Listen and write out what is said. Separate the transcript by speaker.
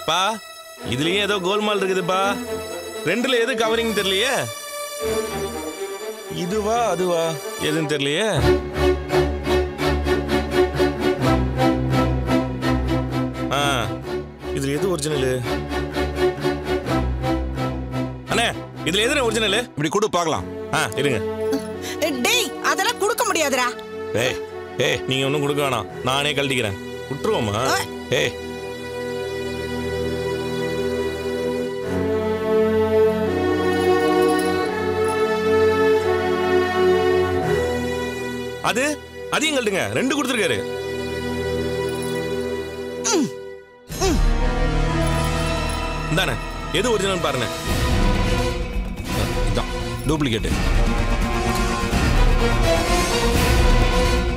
Speaker 1: பா இதுலயும் ஏதோ கோல்மால் இருக்குதுப்பா ரெண்டுல எது கவரிங் தெரியலையே இதுவா அதுவா எதுன்னு தெரியலையே ஆ இதுல எது ஒரிஜினலு அண்ணே இதுல எதுன ஒரிஜினலு
Speaker 2: இப்படி கொடு பார்க்கலாம்
Speaker 1: ஆ இருங்க
Speaker 3: டேய் அதெல்லாம் கொடுக்க முடியாதுடா
Speaker 1: ஏய் ஏய் நீங்க ஒன்றும் கொடுக்க வேணாம் நானே கழட்டிக்கிறேன் விட்டுருவோமா
Speaker 3: ஓய்.
Speaker 1: ஏய் அது அதையும் கழட்டுங்க ரெண்டு கொடுத்துருக்காரு இந்தானே எது ஒரிஜினல் பாருங்க
Speaker 2: இதான் டூப்ளிகேட்டு